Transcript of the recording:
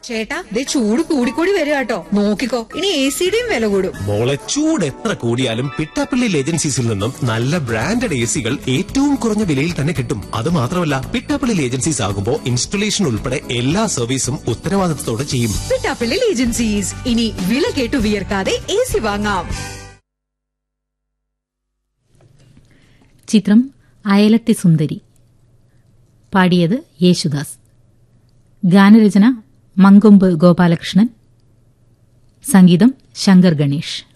ചേട്ടാ ദേ ചൂട് കൂടിക്കൂടി വരിക കേട്ടോ നോക്കിക്കോ ഇനി എ സിയുടെയും വില കൂടും മോളെ ചൂട് എത്ര കൂടിയാലും പിട്ടാപ്പള്ളിയിൽ ഏജൻസീസിൽ നിന്നും നല്ല ബ്രാൻഡഡ് എ സികൾ ഏറ്റവും കുറഞ്ഞ വിലയിൽ തന്നെ കിട്ടും അത് മാത്രമല്ല പിട്ടാപ്പള്ളിയിൽ ഏജൻസീസ് ആകുമ്പോൾ ഇൻസ്റ്റലേഷൻ ഉൾപ്പെടെ എല്ലാ സർവീസും ഉത്തരവാദിത്തത്തോടെ ചെയ്യും പിട്ടാപ്പിള്ളിൽ ഏജൻസീസ് ഇനി വില കേട്ടു വിയർക്കാതെ എ സി വാങ്ങാം ചിത്രം അയലത്തെ സുന്ദരി പാടിയത് യേശുദാസ് ഗാനരചന മങ്കൊമ്പ് ഗോപാലകൃഷ്ണൻ സംഗീതം ശങ്കർ ഗണേഷ്